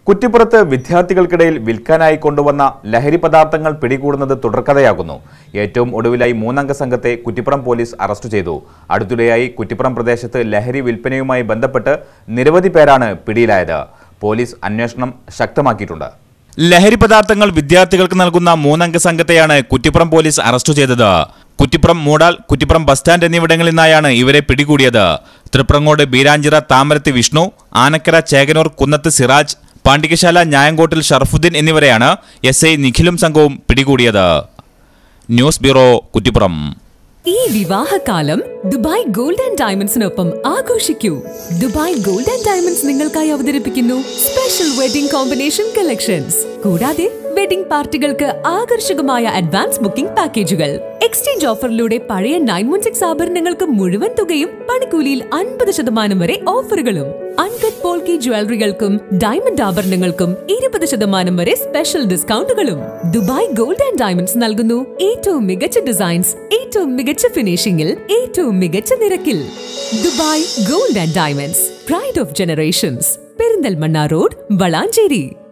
കുറ്റിപ്പുറത്ത് വിദ്യാർത്ഥികൾക്കിടയിൽ വിൽക്കാനായി കൊണ്ടുവന്ന ലഹരി പദാർത്ഥങ്ങൾ പിടികൂടുന്നത് തുടർക്കഥയാകുന്നു ഏറ്റവും ഒടുവിലായി മൂന്നംഗ സംഘത്തെ കുറ്റിപ്പുറം പോലീസ് അറസ്റ്റ് ചെയ്തു അടുത്തിടെയായി കുറ്റിപ്പുറം പ്രദേശത്ത് ലഹരി വിൽപ്പനയുമായി ബന്ധപ്പെട്ട് നിരവധി പേരാണ് പിടിയിലായത് പോലീസ് അന്വേഷണം ശക്തമാക്കിയിട്ടുണ്ട് ലഹരി പദാർത്ഥങ്ങൾ വിദ്യാർത്ഥികൾക്ക് നൽകുന്ന മൂന്നംഗ സംഘത്തെയാണ് കുറ്റിപ്പുറം പോലീസ് അറസ്റ്റ് ചെയ്തത് കുറ്റിപ്പുറം മൂടാൽ കുറ്റിപ്പുറം ബസ് സ്റ്റാൻഡ് എന്നിവിടങ്ങളിൽ നിന്നായാണ് ഇവരെ പിടികൂടിയത് തൃപ്രങ്ങോട് ബീരാഞ്ചിറ താമരത്ത് വിഷ്ണു ആനക്കര ചേകനൂർ കുന്നത്ത് സിറാജ് പാണ്ടികശാല ഞായങ്കോട്ടിൽ ഷറഫുദ്ദീൻ എന്നിവരെയാണ് എസ് ഐ നിഖിലും സംഘവും പിടികൂടിയത് ന്യൂസ് ബ്യൂറോ കുറ്റിപ്പുറം ഈ വിവാഹകാലം ദുബായ് ഗോൾഡ് ആൻഡ് ഡയമണ്ട്സിനൊപ്പം ആഘോഷിക്കൂ ദുബായ് ഗോൾഡ് ആൻഡ് ഡയമണ്ട്സ് നിങ്ങൾക്കായി അവതരിപ്പിക്കുന്നു സ്പെഷ്യൽ വെഡിംഗ് കോമ്പിനേഷൻ കളക്ഷൻസ് കൂടാതെ വെഡിംഗ് പാർട്ടികൾക്ക് ആകർഷകമായ അഡ്വാൻസ് ബുക്കിംഗ് പാക്കേജുകൾ എക്സ്ചേഞ്ച് ഓഫറിലൂടെ പഴയ നയൻ വൺ സിക്സ് ആഭരണങ്ങൾക്ക് മുഴുവൻ തുകയും പണിക്കൂലിയിൽ അൻപത് ശതമാനം വരെ ഓഫറുകളും അൺകട്ട് പോൾക്കി ജ്വല്ലറികൾക്കും ഡയമണ്ട് ആഭരണങ്ങൾക്കും ഇരുപത് ശതമാനം വരെ സ്പെഷ്യൽ ഡിസ്കൗണ്ടുകളും ദുബായ് ഗോൾഡ് ആൻഡ് ഡയമണ്ട്സ് നൽകുന്നു ഏറ്റവും മികച്ച ഡിസൈൻസ് ഏറ്റവും മികച്ച ഫിനിഷിംഗിൽ ഏറ്റവും മികച്ച നിരക്കിൽ Dubai Gold and Diamonds pride of generations Perinthalmanna road Valanchery